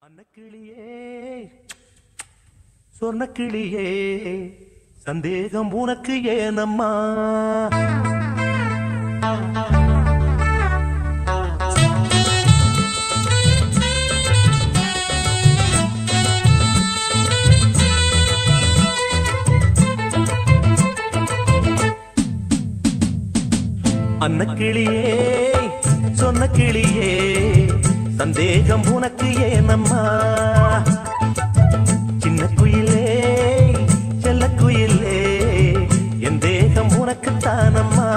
அன்னக்கிளியே சொர்ணக்கிளியே சந்தேகம் உனக்கு ஏனம்மா அன்னக்கிளியே சொன்ன கிளியே சந்தேகம் உனக்கு ஏனம்மா சின்ன குயிலே செல்ல குயிலே என் தேகம் உனக்கு தானம்மா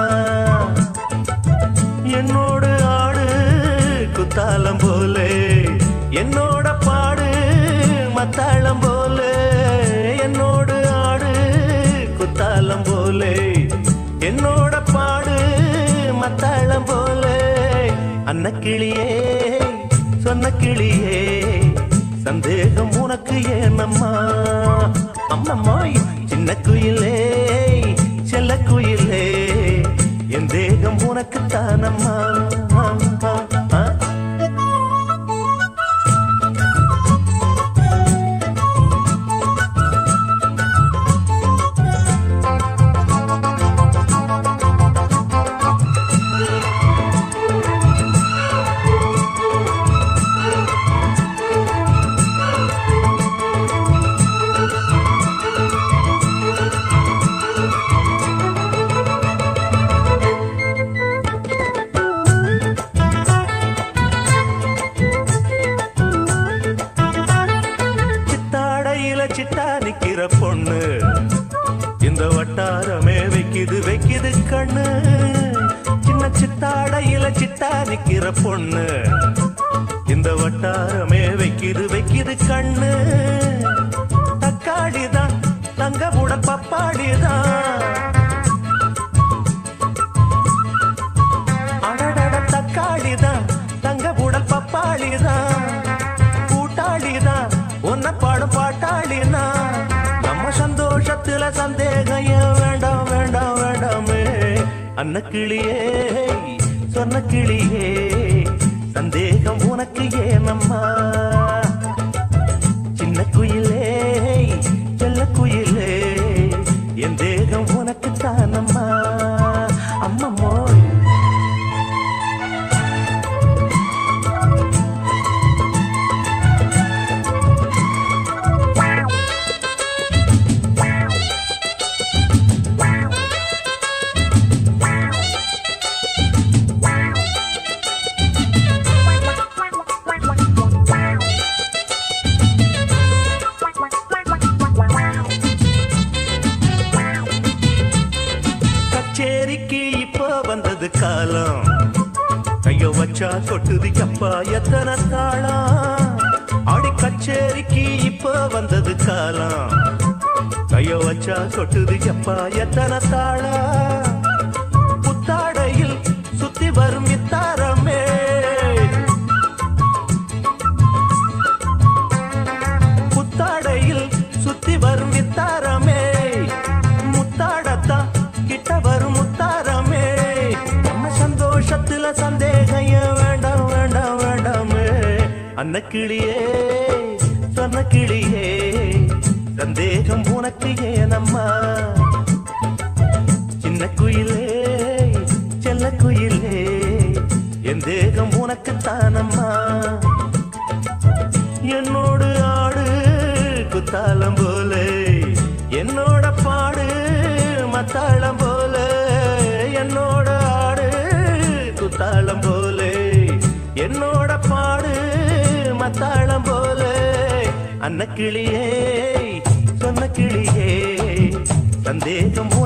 என்னோடு ஆடு குத்தாலம் போலே என்னோட பாடு மத்தாளம் போலே என்னோடு ஆடு குத்தாலம் போலே என்னோட பாடு மத்தாளம் போலே அன்னக்கிளியே சொன்ன கிளியே சந்தேகம் உனக்கு ஏனம்மா அம்மம்மாய் சின்ன குயிலே செல்ல குயிலே என் தேகம் உனக்கு தானம்மா ஆ சித்தாடையில சிட்டா நிக்கிற பொண்ணு இந்த வட்டாரமே வைக்குது வைக்குது கண்ணு சின்ன சித்தாடையில சிட்டா நிக்கிற பொண்ணு இந்த வட்டாரமே வைக்குது வைக்குது கண்ணு தக்காளிதான் தங்க முட பப்பாளிதான் அடடட தக்காளிதான் தங்க உடல் பப்பாளிதான் கூட்டாளிதான் உன்ன பாடும் பாட்டாளினா நம்ம சந்தோஷத்துல சந்தேகம் ஏன் வேண்டாம் வேண்டாம் வேண்டாமே அன்னக்கிளியே சொன்ன கிளியே சந்தேகம் உனக்கு ஏனம்மா சின்ன குயிலே செல்ல குயிலே என் தேகம் உனக்கு தானம்மா அம்மம்மோய் கச்சேரிக்கு இப்போ வந்தது காலம் கைய வச்சா கொட்டுது அப்பா எத்தனை தாளம் ஆடி கச்சேரிக்கு இப்போ வந்தது காலம் கைய வச்சா கொட்டுது அப்பா எத்தனை தாளம் புத்தாடையில் சுத்தி வரும் இத்தாரமே புத்தாடையில் சுத்தி வரும் இத்தாரமே முத்தாடத்தான் கிட்ட வரும் முத்தாரமே நம்ம சந்தோஷத்துல சந்தேகம் ஏன் வேண்டாம் வேண்டாம் வேண்டாமே அன்னக்கிளியே சொன்ன கிளியே சந்தேகம் உனக்கு ஏனம்மா சின்ன குயிலே செல்ல குயிலே என் தேகம் உனக்கு தானம்மா என்னோடு ஆடு குத்தாலம் போல என்னோட பாடு மத்தாளம் போல என்னோட ஆடு குத்தாளம் போல என்னோட பாடு மத்தாளம் போல அன்னக்கிளியே சொன்ன கிளியே சந்தேகம்